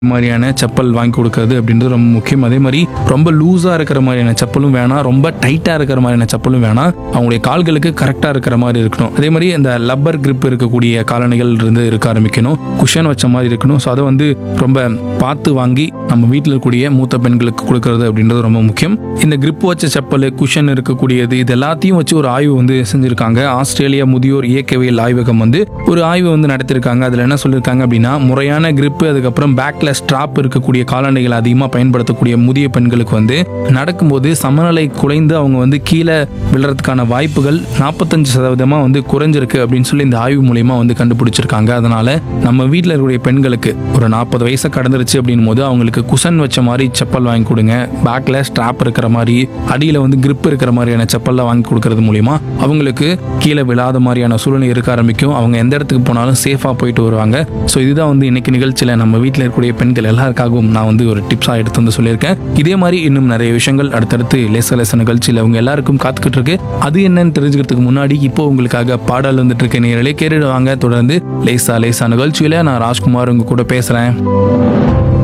மாதிரியான செப்பல் வாங்கி கொடுக்கறது அப்படின்றது ரொம்ப முக்கியம் அதே மாதிரி ரொம்ப லூஸாக இருக்கிற மாதிரியான செப்பலும் வேணாம் ரொம்ப டைட்டாக இருக்கிற மாதிரியான செப்பலும் வேணாம் அவங்களுடைய கால்களுக்கு கரெக்டாக இருக்கிற மாதிரி இருக்கணும் அதே மாதிரி இந்த லப்பர் grip இருக்கக்கூடிய காலணிகள் இருந்து இருக்க ஆரம்பிக்கணும் குஷன் வச்ச மாதிரி இருக்கணும் ஸோ அதை வந்து ரொம்ப பார்த்து வாங்கி நம்ம வீட்டில் இருக்கக்கூடிய மூத்த பெண்களுக்கு கொடுக்கறது அப்படின்றது ரொம்ப முக்கியம் இந்த grip வச்ச செப்பல் குஷன் இருக்கக்கூடியது இது எல்லாத்தையும் வச்சு ஒரு ஆய்வு வந்து செஞ்சுருக்காங்க ஆஸ்திரேலியா முதியோர் இயக்கவியல் ஆய்வகம் வந்து ஒரு ஆய்வு வந்து நடத்திருக்காங்க அதில் என்ன சொல்லியிருக்காங்க அப்படின்னா முறையான grip அதுக்கப்புறம் பேக்ல ஸ்ட்ராப் இருக்கக்கூடிய காலணிகள் அதிகமாக பயன்படுத்தக்கூடிய முதிய பெண்களுக்கு வந்து நடக்கும்போது சமநிலை குலைந்து அவங்க வந்து கீழே விழுறதுக்கான வாய்ப்புகள் நாற்பத்தஞ்சு சதவீதமாக வந்து குறைஞ்சிருக்கு அப்படின்னு சொல்லி இந்த ஆய்வு மூலியமா வந்து கண்டுபிடிச்சிருக்காங்க அதனால நம்ம வீட்டில் இருக்கக்கூடிய பெண்களுக்கு ஒரு நாற்பது வயசை கடந்துருச்சு அப்படின் போது அவங்களுக்கு குஷன் வச்ச மாதிரி செப்பல் வாங்கி கொடுங்க பேக்ல ஸ்ட்ராப் இருக்கிற மாதிரி அடியில் வந்து grip இருக்கிற மாதிரியான செப்பல்லாம் வாங்கி கொடுக்கறது மூலியமா அவங்களுக்கு கீழே விழாத மாதிரியான சூழ்நிலை இருக்க ஆரம்பிக்கும் அவங்க எந்த இடத்துக்கு போனாலும் சேஃபாக போயிட்டு வருவாங்க ஸோ இதுதான் வந்து இன்னைக்கு நிகழ்ச்சியில் நம்ம வீட்டில் இருக்கக்கூடிய பெண்கள் எல்லாருக்காகவும் நான் வந்து ஒரு டிப்ஸாக எடுத்து வந்து சொல்லியிருக்கேன் இதே மாதிரி இன்னும் நிறைய விஷயங்கள் அடுத்தடுத்து லேச லேச நிகழ்ச்சியில் அவங்க எல்லாருக்கும் காத்துக்கிட்டு இருக்கு அது என்னன்னு தெரிஞ்சுக்கிறதுக்கு முன்னாடி இப்போ உங்களுக்காக பாடல் வந்துட்டு இருக்க நேரலே கேட்டுடுவாங்க தொடர்ந்து லேசா லேசா நிகழ்ச்சியில நான் ராஜ்குமார் உங்க கூட பேசுறேன்